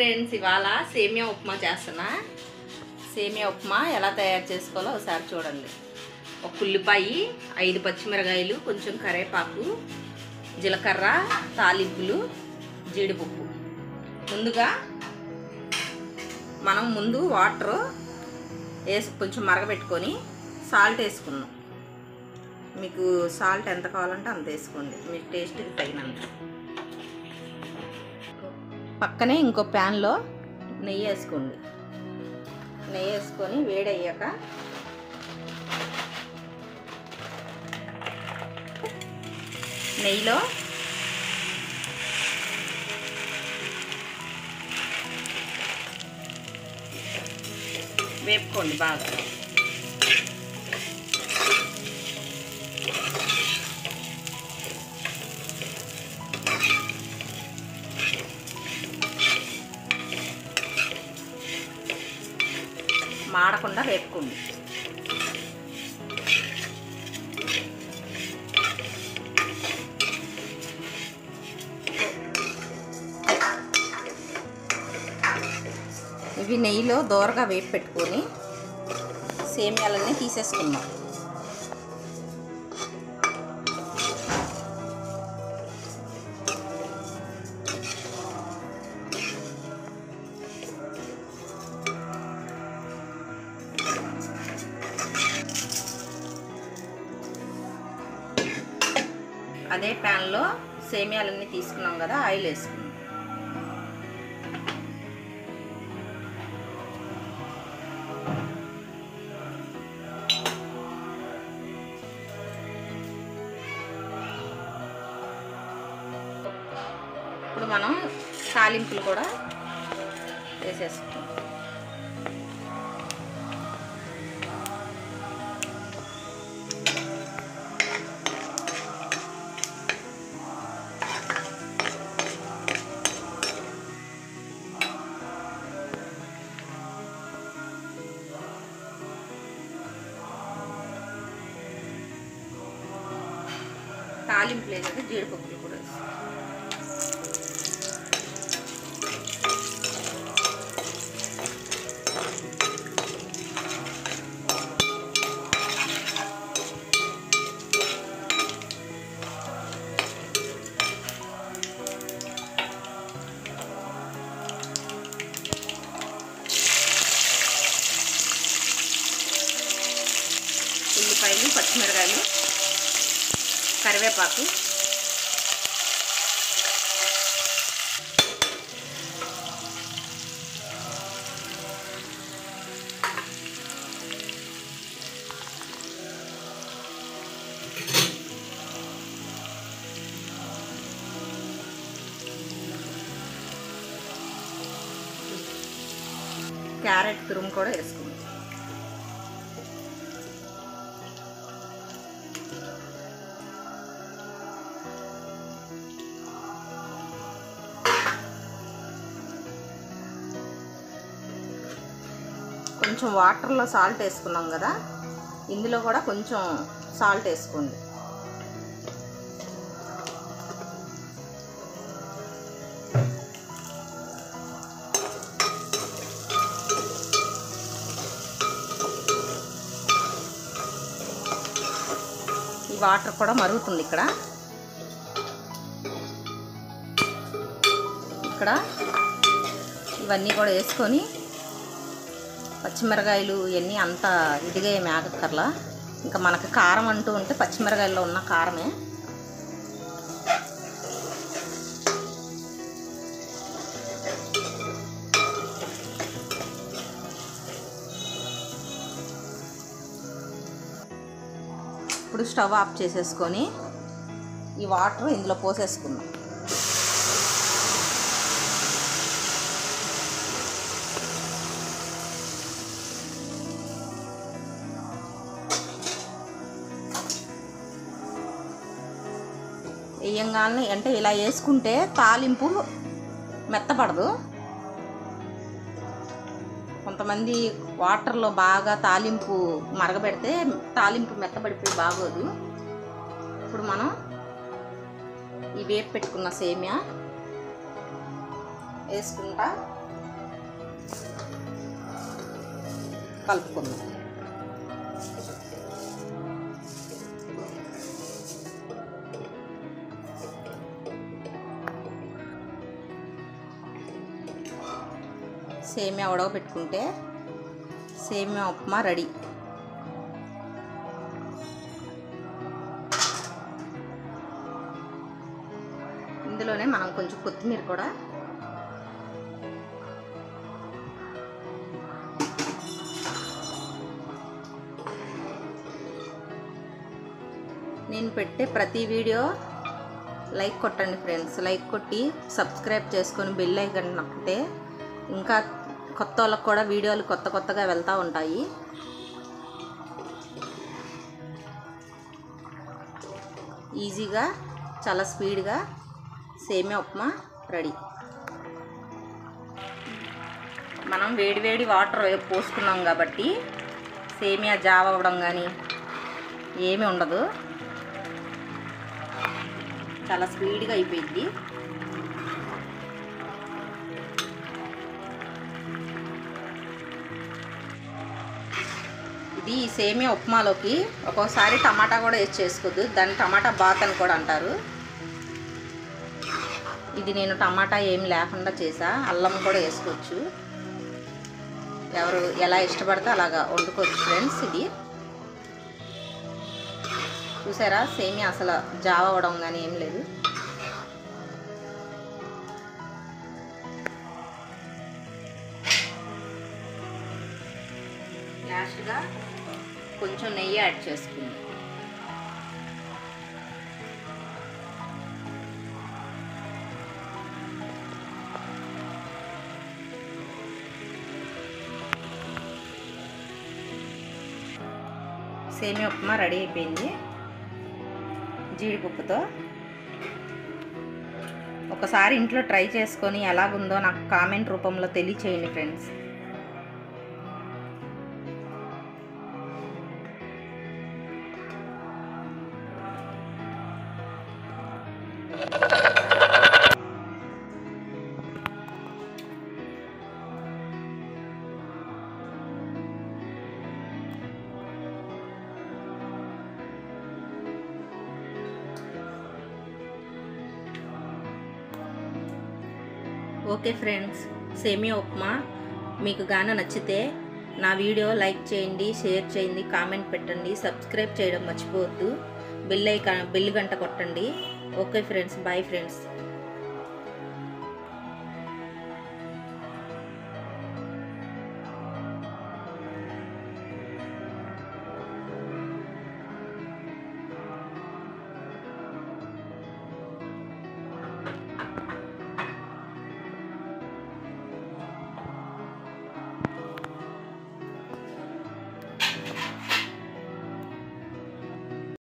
friends ఇవాళ సేమియా ఉప్మా చేస్తున్నా సేమియా ఉప్మా ఎలా తయారు చేసుకోవాలో ఒకసారి చూడండి ఒక ఉల్లిపాయ ఐదు పచ్చిమిరకాయలు కొంచెం కరివేపాకు జీలకర్ర తాలింపులు జీడిపప్పు ముందుగా మనం ముందు వాటర్ వేసి కొంచెం మరగబెట్టుకొని సాల్ట్ వేసుకున్నాం మీకు సాల్ట్ ఎంత కావాలంటే అంత వేసుకోండి మీ టేస్ట్కి తగినంత పక్కనే ఇంకో ప్యాన్లో నెయ్యి వేసుకోండి నెయ్యి వేసుకొని వేడయ్యాక నెయ్యిలో వేపుకోండి బాగా మాడకుండా వేపుకోండి ఇవి నెయ్యిలో దోరగా వేపు పెట్టుకొని సేమియాలన్నీ తీసేసుకుందాం అదే ప్యాన్లో సేమియాలన్నీ తీసుకున్నాం కదా ఆయిల్ వేసుకున్నాం ఇప్పుడు మనం తాలింపులు కూడా వేసేసుకుంటాం తాలింపు లేదంటే జీడిపప్పులు కూడా వేస్తాం ఉల్లిపాయలు పచ్చిమిరకాయలు కరివేపాకు క్యారెట్ తురుము కూడా వేసుకుందాం కొంచెం వాటర్లో సాల్ట్ వేసుకున్నాం కదా ఇందులో కూడా కొంచెం సాల్ట్ వేసుకోండి ఈ వాటర్ కూడా మరుగుతుంది ఇక్కడ ఇక్కడ ఇవన్నీ కూడా వేసుకొని పచ్చిమిరకాయలు ఇవన్నీ అంత ఇదిగా ఏమి ఆగక్కర్లా ఇంకా మనకి కారం అంటూ ఉంటే పచ్చిమిరకాయల్లో ఉన్న కారమే ఇప్పుడు స్టవ్ ఆఫ్ చేసేసుకొని ఈ వాటర్ ఇందులో పోసేసుకుందాం వేయంగానే అంటే ఇలా వేసుకుంటే తాలింపు మెత్తపడదు కొంతమంది వాటర్లో బాగా తాలింపు మరగబెడితే తాలింపు మెత్తబడిపోయి బాగోదు ఇప్పుడు మనం ఈ వేపు పెట్టుకున్న సేమియా వేసుకుంటా కలుపుకుందాం సేమియా ఉడకబెట్టుకుంటే సేమియా ఉప్మా రెడీ ఇందులోనే మనం కొంచెం కొత్తిమీర కూడా నేను పెట్టే ప్రతి వీడియో లైక్ కొట్టండి ఫ్రెండ్స్ లైక్ కొట్టి సబ్స్క్రైబ్ చేసుకొని బెల్ ఐకన్ నొక్కితే ఇంకా కొత్త వాళ్ళకి కూడా వీడియోలు కొత్త కొత్తగా వెళ్తూ ఉంటాయి ఈజీగా చాలా స్పీడ్గా సేమియా ఉప్మా రెడీ మనం వేడివేడి వాటర్ పోసుకున్నాం కాబట్టి సేమియా జావ అవ్వడం కానీ ఏమీ ఉండదు చాలా స్పీడ్గా అయిపోయింది ఇది ఈ సేమియా ఉప్మాలోకి ఒక్కొక్కసారి టమాటా కూడా వేసి చేసుకోవద్దు దాన్ని టమాటా బాత్ అని కూడా అంటారు ఇది నేను టమాటా ఏం లేకుండా చేసా అల్లం కూడా వేసుకోవచ్చు ఎవరు ఎలా ఇష్టపడితే అలాగా వండుకోవచ్చు ఫ్రెండ్స్ ఇది చూసారా సేమియా అసలు జావ అవ్వడం కానీ ఏం లేదు లాస్ట్గా కొంచెం నెయ్యి యాడ్ చేసుకుంది సేమియా ఉప్మా రెడీ అయిపోయింది జీడిపప్పుతో ఒకసారి ఇంట్లో ట్రై చేసుకొని ఎలాగుందో నాకు కామెంట్ రూపంలో తెలియచేయండి ఫ్రెండ్స్ ఓకే ఫ్రెండ్స్ సేమియా ఉప్మా మీకు గాన నచ్చితే నా వీడియో లైక్ చేయండి షేర్ చేయండి కామెంట్ పెట్టండి సబ్స్క్రైబ్ చేయడం మర్చిపోవద్దు బెల్ ఐకాన్ బెల్ గంట కొట్టండి ఓకే ఫ్రెండ్స్ బాయ్ ఫ్రెండ్స్